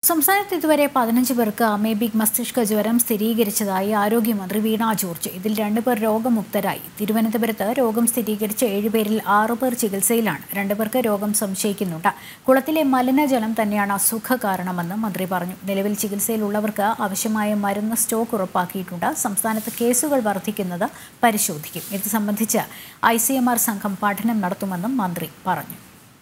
സംസ്ഥാനത്ത് ഇതുവരെ പതിനഞ്ച് പേർക്ക് അമേബിക് മസ്തിഷ്ക ജ്വരം സ്ഥിരീകരിച്ചതായി ആരോഗ്യമന്ത്രി വീണ ജോർജ് ഇതിൽ രണ്ടുപേർ രോഗമുക്തരായി തിരുവനന്തപുരത്ത് രോഗം സ്ഥിരീകരിച്ച ഏഴുപേരിൽ ആറുപേർ ചികിത്സയിലാണ് രണ്ടുപേർക്ക് രോഗം സംശയിക്കുന്നുണ്ട് കുളത്തിലെ മലിനജലം തന്നെയാണ് അസുഖ കാരണമെന്ന് മന്ത്രി പറഞ്ഞു നിലവിൽ ചികിത്സയിലുള്ളവർക്ക് ആവശ്യമായ മരുന്ന് സ്റ്റോക്ക് ഉറപ്പാക്കിയിട്ടുണ്ട് സംസ്ഥാനത്ത് കേസുകൾ വർദ്ധിക്കുന്നത് പരിശോധിക്കും ഇത് സംബന്ധിച്ച് ഐ സംഘം പഠനം നടത്തുമെന്നും മന്ത്രി പറഞ്ഞു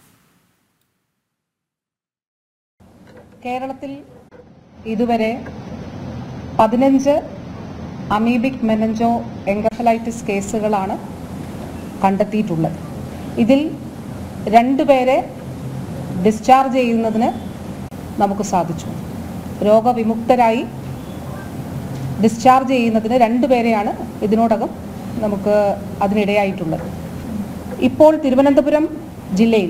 കേരളത്തിൽ ഇതുവരെ പതിനഞ്ച് അമീബിക് മെനഞ്ചോ എൻകഫലൈറ്റിസ് കേസുകളാണ് കണ്ടെത്തിയിട്ടുള്ളത് ഇതിൽ രണ്ടുപേരെ ഡിസ്ചാർജ് ചെയ്യുന്നതിന് നമുക്ക് സാധിച്ചു രോഗവിമുക്തരായി ഡിസ്ചാർജ് ചെയ്യുന്നതിന് രണ്ടുപേരെയാണ് ഇതിനോടകം നമുക്ക് അതിനിടയായിട്ടുള്ളത് ഇപ്പോൾ തിരുവനന്തപുരം ജില്ലയിൽ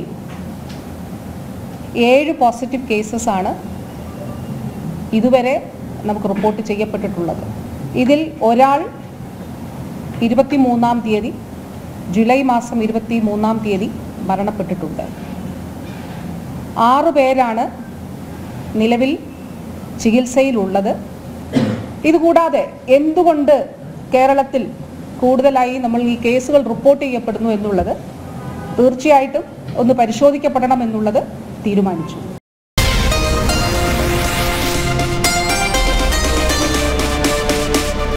ഏഴ് പോസിറ്റീവ് കേസസ് ആണ് ഇതുവരെ നമുക്ക് റിപ്പോർട്ട് ചെയ്യപ്പെട്ടിട്ടുള്ളത് ഇതിൽ ഒരാൾ ഇരുപത്തി മൂന്നാം തീയതി ജൂലൈ മാസം ഇരുപത്തി മൂന്നാം തീയതി മരണപ്പെട്ടിട്ടുണ്ട് ആറു പേരാണ് നിലവിൽ ചികിത്സയിലുള്ളത് ഇതുകൂടാതെ എന്തുകൊണ്ട് കേരളത്തിൽ കൂടുതലായി നമ്മൾ ഈ കേസുകൾ റിപ്പോർട്ട് ചെയ്യപ്പെടുന്നു എന്നുള്ളത് തീർച്ചയായിട്ടും ഒന്ന് പരിശോധിക്കപ്പെടണം എന്നുള്ളത് തീരുമാനിച്ചു